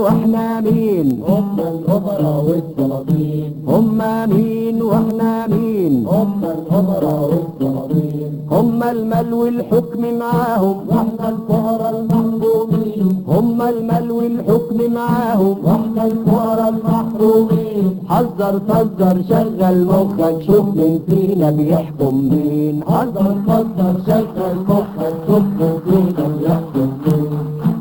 واحنا مين هم الأمراء والسلاطين هم مين واحنا مين هم الأمراء والسلاطين هم المال والحكم معاهم واحنا الفقراء المحرومين هم المال والحكم معاهم واحنا الفقراء المحرومين حذر فزر شغل مخك شوف مين فينا بيحكم مين حذر فكر شغل مخك شوف من فينا بيحكم مين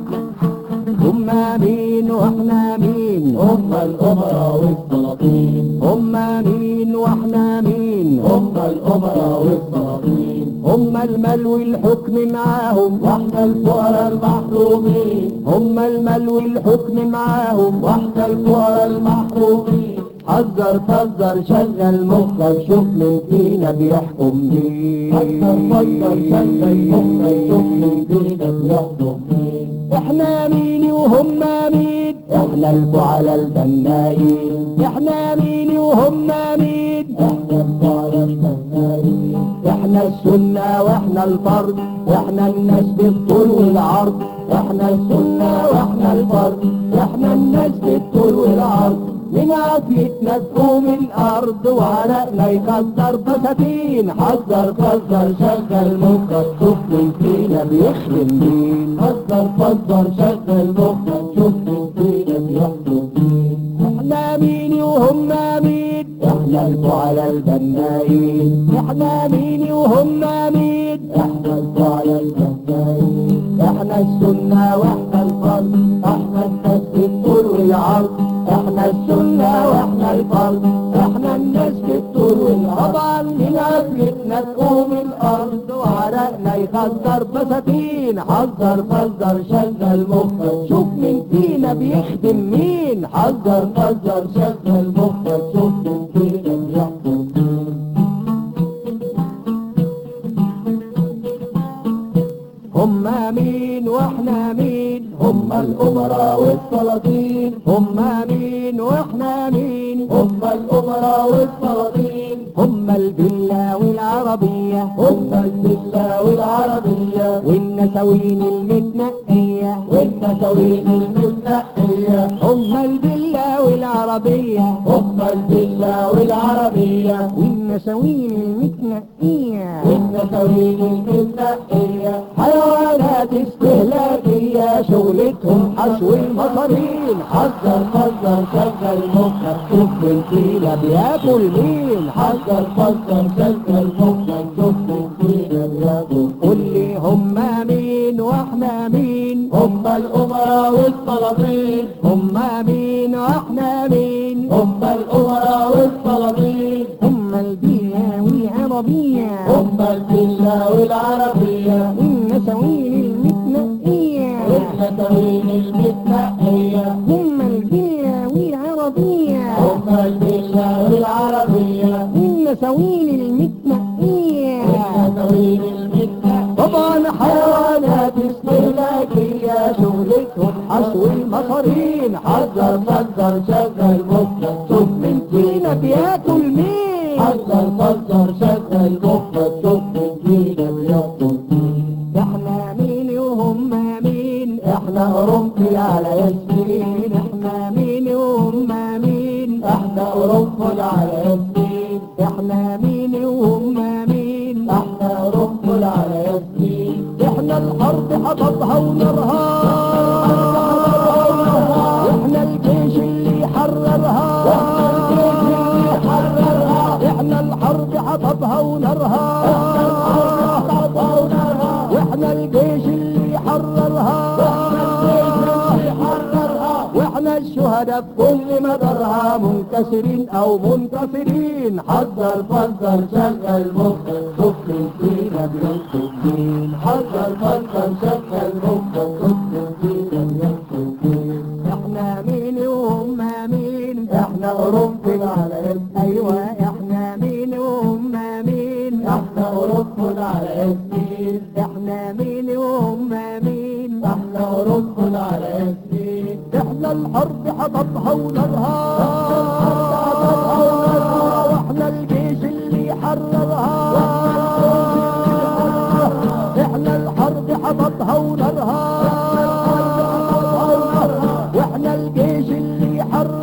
هم مين واحنا مين هم الأمراء والسلاطين هم مين واحنا مين هم الأمراء والسلاطين هم المال والحكم معاهم واحنا الفقراء المحرومين هم المال والحكم معاهم واحنا الفقراء المحرومين حذر فزر شغل مخك شوف مين فينا بيحكم حذر فكر شغل مخك شوف مين من فينا بيحكم مين احنا مين وهم مين احنا الفعلاء البنائين احنا مين وهم مين احنا الفقراء المحرومين احنا السنة واحنا الفرد احنا الناس بالطول والعرض احنا السنة واحنا الفرد احنا الناس بالطول والعرض من عافيتنا تقوم الارض وعرقنا يكسر بساتين حذر فزر شغل مخك شوف مين فينا بيخدم مين حذر فكر شغل مخك شوف من فينا بيحكم مين احنا مين وهم مين احنا الفعلاء البنائين احنا مين وهم مين احنا الفقراء المحرومين احنا السنة واحنا الفرد احنا الناس بالطول والعرض احنا السنة واحنا الفرد احنا الناس بالطول والعرض طبعا من عافيتنا تقوم الارض وعرقنا يخسر بساتين حذر فزر شغل مخك شوف مين فينا بيخدم مين حذر فزر شغل مخك شوف مين فينا بيحكم مين هم مين واحنا مين هم الأمراء والسلاطين هم مين واحنا مين هم الأمراء والسلاطين هم الفيلا والعربية هم الدلة والعربية والنسوين المتنقية والنسوين المتنقية هم الفيلا والعربية هم الدلة والعربية والنسوين المتنقية والنسوين المتنقية حيوانات استهلاكية شغلتهم حشو المصارين حذر فكر شغل مخك شوف من فينا بياكل مين حذر فكر شغل مخك شوف من فينا بياكل قول لي هم مين واحنا مين هم الأمراء والسلاطين هم مين واحنا مين هم الأمراء والسلاطين هم البيئة والعربية هم الدلة والعربية والنسوين المتنقية والنسوين المتنقية هم البيئة والعربية هم الدلة والعربية والنسوين المتنقية والنسوين المتنقية طبعا حيوانات استهلاكية شغلتهم حشو المصارين حذر فزر شغل مخك شوف من فينا بياكل مين حذر فكر شغل مخك شوف من فينا بياكل مين احنا مين وهم مين احنا قرنفل على ياسمين احنا مين وهم مين احنا قرنفل على ياسمين احنا مين وهم مين احنا قرنفل على ياسمين احنا الارض حطبها ونرها احنا الجيش اللي حررها احنا الحرب حطبها ونرها واحنا الجيش اللي حررها واحنا الشهداء في كل مدرها منكسرين او منتصرين حذر فكر شغل مخك شوف من فينا بيحكم مين حذر فكر شغل مخك شوف من فينا بيحكم مين احنا مين وهم مين احنا قرنفل على ياسمين ايوه احنا مين وهم مين احنا قرنفل على ياسمين احنا مين وهم مين احنا قرنفل على ياسمين احنا الارض حطبها ونرها واحنا الجيش اللي حررها احنا الحرب حطبها ونرها واحنا الجيش الجيش اللي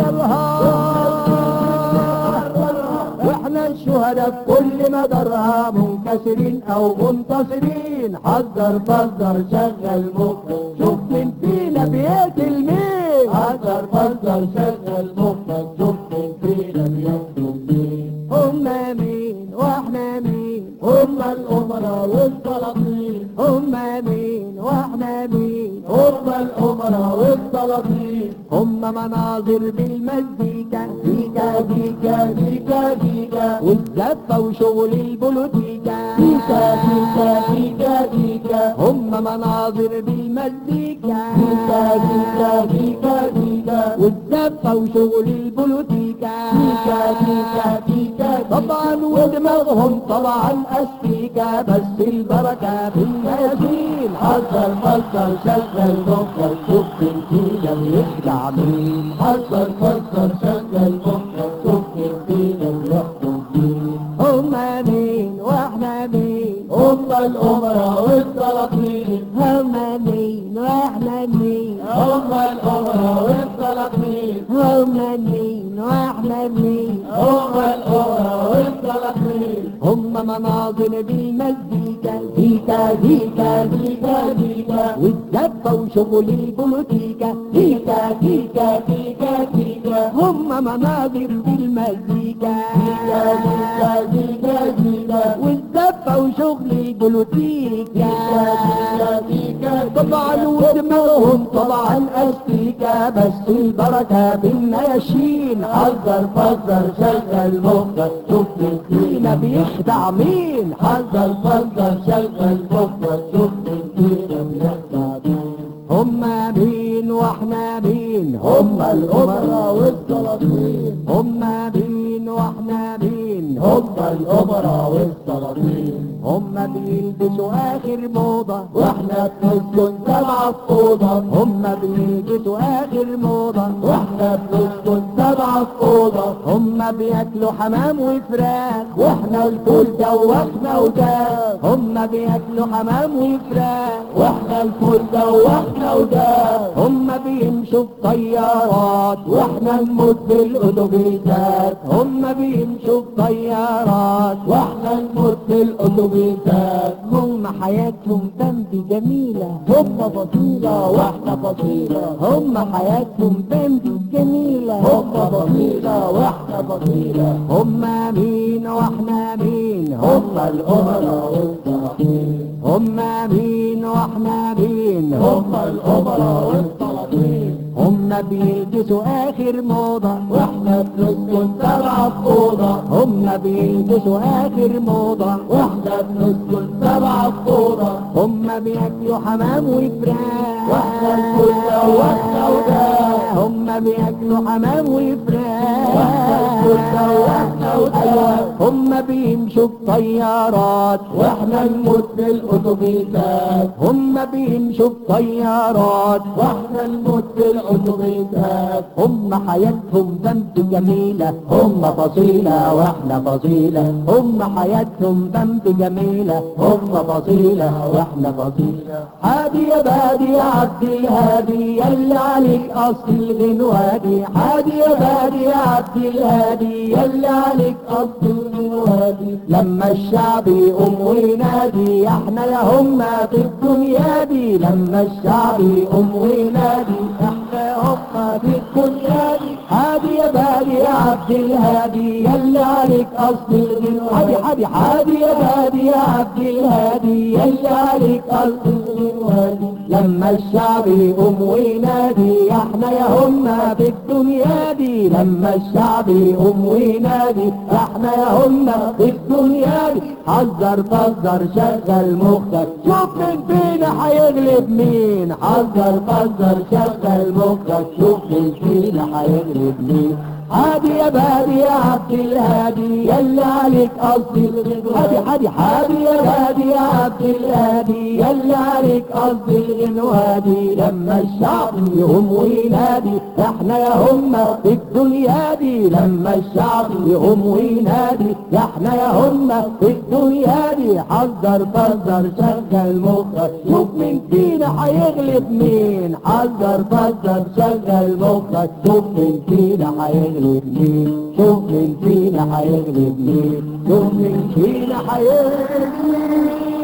حررها واحنا الشهداء في كل مدارها منكسرين او منتصرين حذر فذر شغل مخك شوف من فينا بيقتل مين حذر فذر شغل مخك شوف من فينا بيقتل مين هما مين واحنا مين هما الامراء والسلاطين هما مين واحنا مين هما الامراء والسلاطين هما مناظر بالمزيكا ديكا ديكا ديكا ديكا والزفة وشغل البوليتيكا ديكا ديكا ديكا ديكا هما مناظر بالمزيكا ديكا ديكا ديكا ديكا والزفة وشغل البوليتيكا ديكا ديكا ديكا طبعا ودماغهم طبعا استيكا بس البركة في النياسين حذر حذر شغل مخك شوف الدنيا بيخدع مين حذر حذر شغل مخك شوف الدنيا بيحكم مين هما مين واحنا مين هما الامراء والسلاطين هما مين واحنا مين هما الامراء والسلاطين هما مين واحنا مين هما الامراء والسلاطين هما مناظر بالمزيكا ديكا ديكا ديكا ديكا والزفة وشغل البوليتيكا ديكا ديكا ديكا ديكا هما مناظر بالمزيكا ديكا ديكا ديكا ديكا والزفة وشغل البوليتيكا ديكا ديكا طبعا ودماغهم طبعا استيكا بس البركة بالنياشين حذر فذر شغل مخك شوف الدين بيخدع مين حذر فذر شغل مخك شوف الدين بيخدع مين هما مين واحنا مين هما الامراء والسلاطين هما مين واحنا مين هما الامراء والسلاطين هما بيلبسوا اخر موضة واحنا بنسكن سبعة في اوضة هما بيلبسوا اخر موضة واحنا بنسكن سبعة في اوضة هما بياكلوا حمام وفراخ واحنا الفول دوخنا وداخ هما بياكلوا حمام وفراخ واحنا الفول دوخنا وداخ هما بيمشوا بطيارات واحنا نموت بالاتوبيسات هما بيمشوا بطيارات واحنا نموت بالاتوبيسات هما حياتهم بمبي جميلة هما فصيلة واحنا فصيلة هما حياتهم بمبي جميلة هما فصيلة واحنا فصيلة هما مين واحنا مين هما الأمراء والسلاطين هما مين واحنا مين هما الأمراء والسلاطين هما بيلبسوا آخر موضة واحنا بنسكن سبعة في أوضة هما بيلبسوا آخر موضة واحنا بنسكن سبعة في أوضة هما بياكلوا حمام وفراخ واحنا الكل واحنا وده هما بياكلوا حمام وفراخ واحنا الكل واحنا وده هما بيمشوا بطيارات واحنا نموت بالأتوبيسات هما بيمشوا بطيارات واحنا نموت بالأتوبيسات هما حياتهم بنت جميلة هما فصيلة واحنا فصيلة هما حياتهم بنت جميلة هما فصيلة واحنا فصيلة هادي يا بادي يا عبد الهادي يلا عليك أصل الغنوادي هادي يا بادي يا عبد الهادي يلا عليك أصل الغنوادي لما الشعب يقوم وينادي احنا يا هما في الدنيا دي لما الشعب يقوم وينادي احنا يا هما في الدنيا دي هادي يا بادي يا عبد الهادي يلا عليك اصل الغنوادي حادي حادي يا بادي يا عبد الهادي يلا عليك اصل الغنوادي لما الشعب يقوم وينادي احنا يا هما في الدنيا دي لما الشعب يقوم وينادي احنا يا هما في الدنيا دي حذر فذر شغل مخك شوف من فينا هيغلب مين حذر فذر شغل مخك شوف من فينا هيغلب مين هادي يا بادي يا عبد الهادي يلا عليك قصدي هادي هادي هادي يا بادي يا عبد الهادي يلا عليك قصدي الغنوادي لما الشعب يقوم وينادي احنا يا هم في الدنيا دي لما الشعب يقوم وينادي احنا يا هم في الدنيا دي حذر فذر شغل مخك شوف مين فينا هيغلب مين حذر فذر شغل مخك شوف مين فينا هيغلب مين شوف مين فينا هيغلب مين شوف مين فينا هيغلب مين